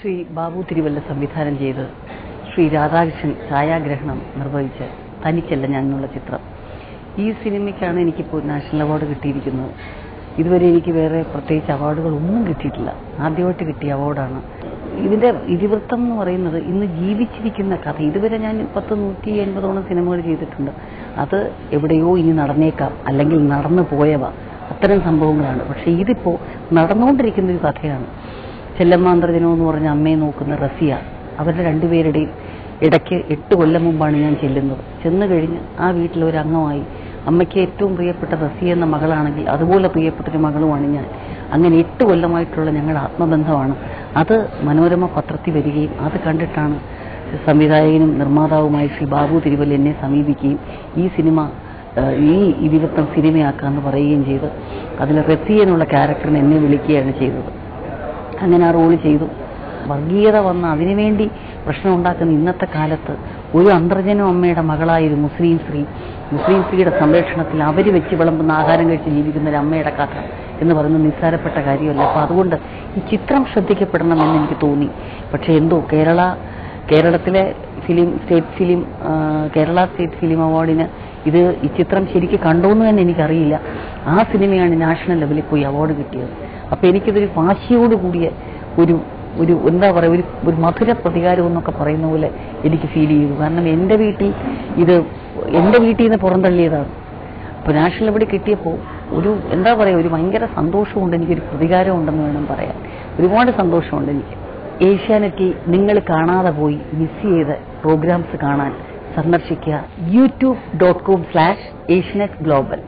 ശ്രീ ബാബു തിരുവല്ല സംവിധാനം ചെയ്ത് ശ്രീ രാധാകൃഷ്ണൻ ഛായാഗ്രഹണം നിർവഹിച്ച് തനിക്കല്ല ഞാൻ എന്നുള്ള ചിത്രം ഈ സിനിമയ്ക്കാണ് എനിക്കിപ്പോൾ നാഷണൽ അവാർഡ് കിട്ടിയിരിക്കുന്നത് ഇതുവരെ എനിക്ക് വേറെ പ്രത്യേകിച്ച് അവാർഡുകൾ ഒന്നും കിട്ടിയിട്ടില്ല ആദ്യമായിട്ട് കിട്ടിയ അവാർഡാണ് ഇതിന്റെ ഇതിവൃത്തം എന്ന് പറയുന്നത് ഇന്ന് ജീവിച്ചിരിക്കുന്ന കഥ ഇതുവരെ ഞാൻ പത്ത് നൂറ്റി എൺപതോളം സിനിമകൾ ചെയ്തിട്ടുണ്ട് അത് എവിടെയോ ഇനി നടന്നേക്കാം അല്ലെങ്കിൽ നടന്നു പോയവ അത്തരം സംഭവങ്ങളാണ് പക്ഷെ ഇതിപ്പോ നടന്നുകൊണ്ടിരിക്കുന്ന ഒരു കഥയാണ് ചെല്ലമ്മാന്തർജനം എന്ന് പറഞ്ഞ അമ്മയെ നോക്കുന്ന റസിയ അവരുടെ രണ്ടുപേരുടെയും ഇടയ്ക്ക് എട്ട് കൊല്ലം മുമ്പാണ് ഞാൻ ചെല്ലുന്നത് ചെന്നു കഴിഞ്ഞ് ആ വീട്ടിലെ ഒരു അംഗമായി അമ്മയ്ക്ക് ഏറ്റവും പ്രിയപ്പെട്ട റസിയ എന്ന മകളാണെങ്കിൽ അതുപോലെ പ്രിയപ്പെട്ടൊരു മകളുമാണ് ഞാൻ അങ്ങനെ എട്ട് കൊല്ലമായിട്ടുള്ള ഞങ്ങളുടെ ആത്മബന്ധമാണ് അത് മനോരമ പത്രത്തിൽ വരികയും അത് കണ്ടിട്ടാണ് സംവിധായകനും നിർമ്മാതാവുമായി ശ്രീ ബാബു തിരുവല്ല എന്നെ സമീപിക്കുകയും ഈ സിനിമ ഏഹ്, ഈ ഇതിവൃത്തം സിനിമയാക്കാമെന്ന് പറയുകയും ചെയ്ത് അതിൽ റസിയ എന്നുള്ള ക്യാരക്ടറിനെ എന്നെ വിളിക്കുകയാണ് ചെയ്തത് അങ്ങനെ ആ റോള് ചെയ്തു വർഗീയത വന്ന അതിനുവേണ്ടി പ്രശ്നം ഉണ്ടാക്കുന്ന ഇന്നത്തെ കാലത്ത് ഒരു അന്തർജനം അമ്മയുടെ മകളായ ഒരു മുസ്ലിം സ്ത്രീ മുസ്ലിം സ്ത്രീയുടെ സംരക്ഷണത്തിൽ അവർ വെച്ച് വിളമ്പുന്ന ആഹാരം കഴിച്ച് ജീവിക്കുന്ന ഒരു അമ്മയുടെ കഥ എന്ന് പറയുന്നത് നിസ്സാരപ്പെട്ട കാര്യമല്ല അപ്പൊ അതുകൊണ്ട് ഈ ചിത്രം ശ്രദ്ധിക്കപ്പെടണമെന്ന് എനിക്ക് തോന്നി പക്ഷെ എന്തോ കേരള കേരളത്തിലെ ഫിലിം സ്റ്റേറ്റ് ഫിലിം ആ, കേരള സ്റ്റേറ്റ് ഫിലിം അവാർഡിന് ഇത് ഈ ചിത്രം ശരിക്ക് കണ്ടോന്ന് തന്നെ എനിക്കറിയില്ല ആ സിനിമയാണ് നാഷണൽ ലെവലിൽ പോയി അവാർഡ് കിട്ടിയത് അപ്പൊ എനിക്കിതൊരു വാശിയോട് കൂടിയ ഒരു ഒരു എന്താ പറയുക ഒരു ഒരു മധുര പ്രതികാരം എന്നൊക്കെ പറയുന്ന പോലെ എനിക്ക് ഫീൽ ചെയ്തു കാരണം എൻ്റെ വീട്ടിൽ ഇത് എൻ്റെ വീട്ടിൽ നിന്ന് പുറന്തള്ളിയതാണ് അപ്പോൾ നാഷണൽ ലെവലിൽ കിട്ടിയപ്പോൾ ഒരു എന്താ പറയുക ഒരു ഭയങ്കര സന്തോഷമുണ്ട് എനിക്കൊരു പ്രതികാരം ഉണ്ടെന്ന് വേണം പറയാൻ ഒരുപാട് സന്തോഷമുണ്ട് എനിക്ക് ഏഷ്യാനെറ്റിൽ നിങ്ങൾ കാണാതെ പോയി മിസ് ചെയ്ത പ്രോഗ്രാംസ് കാണാൻ സന്ദർശിക്കുക YouTube dot com slash Asianet global